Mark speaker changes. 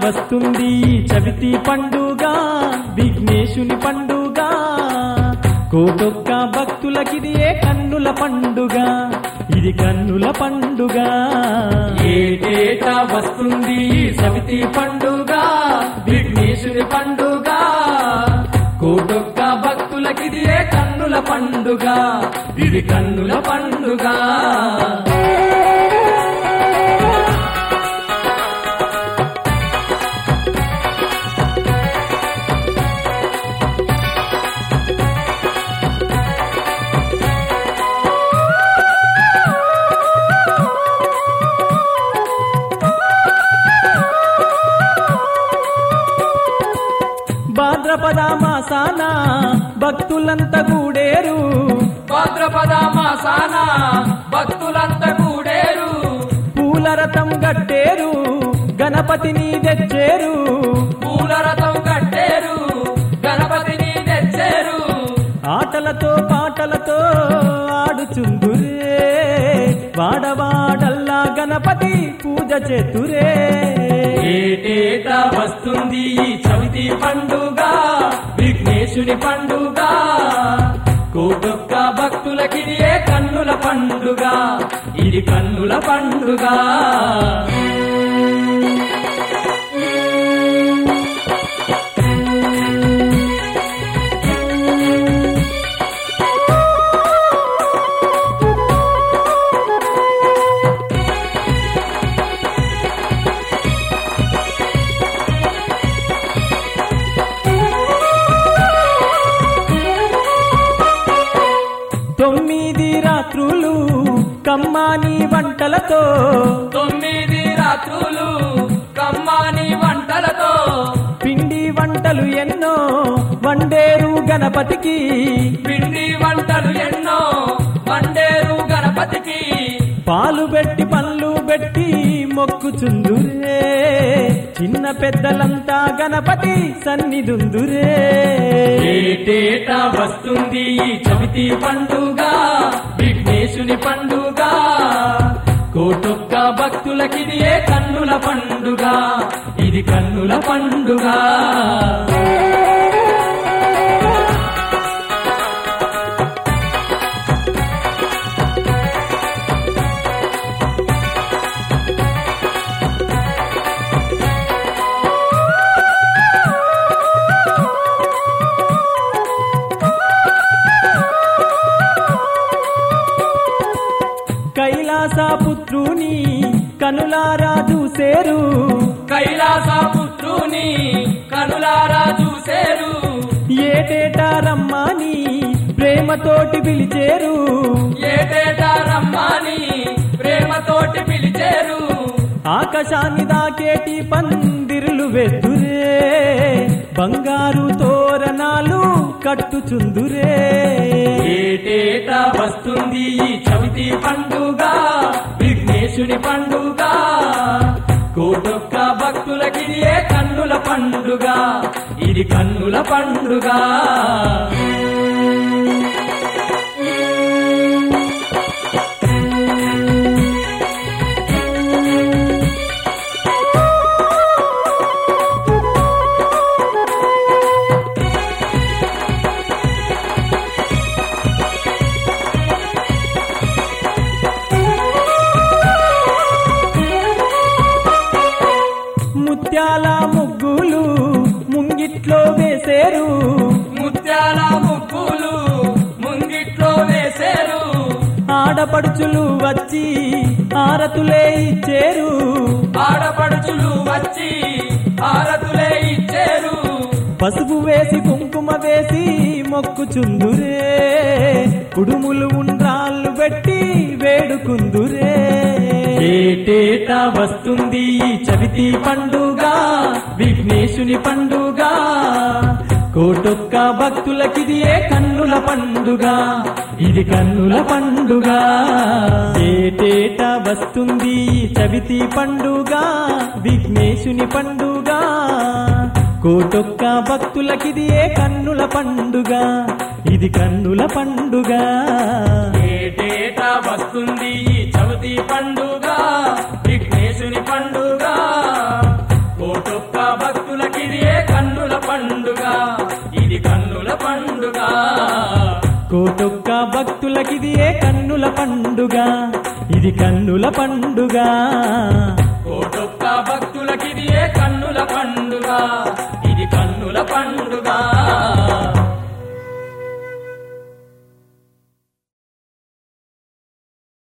Speaker 1: వస్తుంది ఈ చవితి పండుగ విఘ్నేశుని పండుగ కోటొక్క భక్తులకిది ఏ కన్నుల పండుగ ఇది కన్నుల పండుగ
Speaker 2: ఏటేటా వస్తుంది ఈ సమితి పండుగ విఘ్నేశుని పండుగ కోటొక్క భక్తులకిది ఏ కన్నుల పండుగ ఇది కన్నుల పండుగ
Speaker 1: భాద్రపద మాసాన భక్తులంతా కూడేరు
Speaker 2: భాద్రపద మాసాన భక్తులంతా కూడేరు
Speaker 1: పూల రథం గట్టేరు గణపతిని తెచ్చేరు
Speaker 2: పూల రథం కట్టేరు గణపతిని తెచ్చారు
Speaker 1: ఆటలతో పాటలతో ఆడుచుందురే వాడవాడల్లా గణపతి పూజ చేతురే
Speaker 2: ఏటేటా వస్తుంది ఈ చవితి పండుగ విఘ్నేశుని పండుగ కోటొక్క భక్తులకిది ఏ కన్నుల పండుగ ఇది కన్నుల పండుగ
Speaker 1: తొమ్మిది రాత్రులు కమ్మాని వంటలతో
Speaker 2: తొమ్మిది రాత్రులు కమ్మాని వంటలతో
Speaker 1: పిండి వంటలు ఎన్నో వండేరు గణపతికి
Speaker 2: పిండి వంటలు ఎన్నో వండేరు గణపతికి
Speaker 1: పాలు పెట్టి పళ్ళు పెట్టి మొక్కుచుందురే చిన్న పెద్దలంతా గణపతి సన్నిదుందురే
Speaker 2: ఏటేటా వస్తుంది ఈ చవితి పండుగ విఘ్నేశుని పండుగ కోటొక్క భక్తులకిది ఏ కన్నుల పండుగ ఇది కన్నుల పండుగ
Speaker 1: కైలాస పుత్రుని కనులారా చూసేరు
Speaker 2: కైలాస పుత్రుని కనులారా చూసేరు
Speaker 1: ఏటేటా రమ్మని ప్రేమతోటి పిలిచేరు
Speaker 2: ఏటేటా రమ్మని ప్రేమతోటి పిలిచేరు
Speaker 1: ఆకాశాన్ని దాకేటి పందిరులు వెద్దురే బంగారు తోరణాలు కట్టుచుందురే
Speaker 2: ఏటేటా వస్తుంది ఈ చవితి పండుగ విఘ్నేశుని పండుగ కోటొక్క భక్తులకి ఏ కన్నుల పండుగ ఇది కన్నుల పండుగ
Speaker 1: ముత్యాల ముగ్గులు ముంగిట్లో వేసేరు
Speaker 2: ముత్యాల ముగ్గులు ముంగిట్లో వేసేరు
Speaker 1: ఆడపడుచులు వచ్చి ఆరతులే ఇచ్చేరు
Speaker 2: ఆడపడుచులు వచ్చి హారతులే ఇచ్చేరు
Speaker 1: పసుపు వేసి కుంకుమ వేసి మొక్కుచుందురే కుడుములు ఉండ్రాళ్ళు పెట్టి వేడుకుందురే
Speaker 2: ఏటేటా వస్తుంది ఈ చవితి పండుగ విఘ్నేశుని పండుగ కోటొక్క భక్తులకిది ఏ కన్నుల పండుగ ఇది కన్నుల పండుగ
Speaker 1: ఏటేటా వస్తుంది ఈ చవితి పండుగ విఘ్నేశుని పండుగ కోటొక్క భక్తులకిది ఏ కన్నుల పండుగ ఇది కన్నుల పండుగ
Speaker 2: ఏటేటా వస్తుంది ఈ చవితి పండుగ విఘ్నేశుని పండుగ కోటొక్క
Speaker 1: భక్తులకిది ఏ కన్నుల పండుగ ఇది కన్నుల పండుగ
Speaker 2: కోటొక్క భక్తులకిది ఏ కన్నుల పండుగ ఇది కన్నుల పండుగ